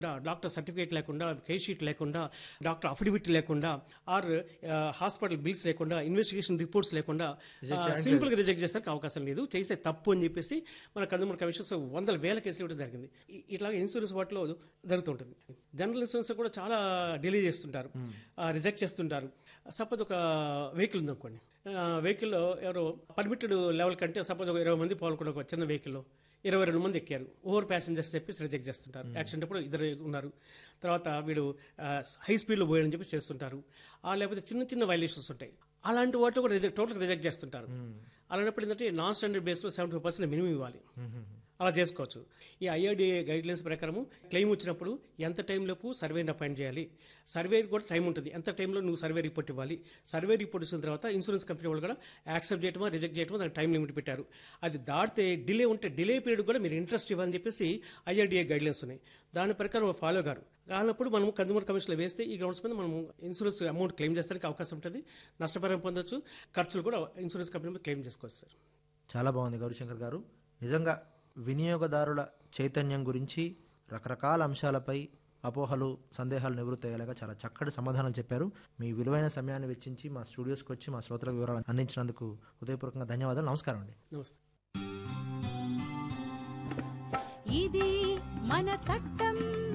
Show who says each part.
Speaker 1: doctor certificate లేకుండా case sheet లేకుండా doctor affidavit లేకుండా ఆర్ హాస్పిటల్ బిల్స్ లేకుండా ఇన్వెస్టిగేషన్ రిపోర్ట్స్ లేకుండా సింపుల్ గా రిజెక్ట్ చేస్తానికి అవకాశం లేదు చేసే తప్పు అని చెప్పేసి మన కన్జ్యూమర్ కమిషన్స్ వందల వేల కేసులు ఇవ్వడం జరిగింది ఇ- ఇట్లాగే ఇన్సూరెన్స్ వాటిలో జరుగుతుంటుంది జనరల్ ఇన్సూరెన్స్ కూడా చాలా డిలే చేస్తుంటారు రిజెక్ట్ చేస్తుంటారు సపోజ్ ఒక వెహికల్ ఉందనుకోండి వెహికల్లో ఎవరో పర్మిటెడ్ లెవెల్ కంటే సపోజ్ ఒక ఇరవై మంది పాల్గొన్న ఒక చిన్న వెహికల్లో ఇరవై రెండు మంది ఎక్కారు ఓవర్ ప్యాసింజర్స్ చెప్పేసి రిజెక్ట్ చేస్తుంటారు యాక్సిడెంట్ అప్పుడు ఇద్దరు ఉన్నారు తర్వాత వీడు హై స్పీడ్లో పోయాడని చెప్పి చేస్తుంటారు ఆ లేకపోతే చిన్న చిన్న వైలేషన్స్ ఉంటాయి అలాంటి వాటిలో కూడా రిజెక్ట్ టోటల్ రిజెక్ట్ చేస్తుంటారు అలాంటప్పుడు ఏంటంటే నాన్ స్టాండర్డ్ బేస్లో సెవెంటీ ఫైవ్ పర్సెంట్ మినిమం ఇవ్వాలి అలా చేసుకోవచ్చు ఈ ఐఆర్డీఏ గైడ్ లైన్స్ ప్రకారం క్లెయిమ్ వచ్చినప్పుడు ఎంత టైంలోపు సర్వేని అపాయింట్ చేయాలి సర్వే కూడా టైం ఉంటుంది ఎంత టైంలో నువ్వు సర్వే రిపోర్ట్ ఇవ్వాలి సర్వే రిపోర్ట్ ఇచ్చిన తర్వాత ఇన్సూరెన్స్ కంపెనీ వాళ్ళు కూడా యాక్సెప్ట్ చేయటమా రిజెక్ట్ చేయటమా దానికి టైం లిమిట్ పెట్టారు అది దాటితే డిలే ఉంటే డిలే పీరియడ్ కూడా మీరు ఇంట్రెస్ట్ ఇవ్వాలని చెప్పేసి ఐఆర్డీఏ గైడ్ లైన్స్ ఉన్నాయి దాని ప్రకారం ఫాలో గారు కానప్పుడు మనం కన్జ్యూమర్ కమిషన్లో వేస్తే ఈ గ్రౌండ్స్ మీద మనం ఇన్సూరెన్స్ అమౌంట్ క్లెయిమ్ చేస్తానికి అవకాశం ఉంటుంది నష్టపరిహారం పొందొచ్చు ఖర్చులు కూడా ఇన్సూరెన్స్ కంపెనీ మీద క్లెయిమ్ చేసుకోవచ్చు సార్
Speaker 2: చాలా బాగుంది గౌరీశంకర్ గారు నిజంగా వినియోగదారుల చైతన్యం గురించి రకరకాల అంశాలపై అపోహలు సందేహాలు నివృత్తి అయ్యేలాగా చాలా చక్కటి సమాధానాలు చెప్పారు మీ విలువైన సమయాన్ని వెచ్చించి మా స్టూడియోస్కి వచ్చి మా శ్రోతలకు వివరాలు అందించినందుకు హృదయపూర్వకంగా ధన్యవాదాలు నమస్కారం అండి
Speaker 1: నమస్తే
Speaker 3: ఇది మన చట్టం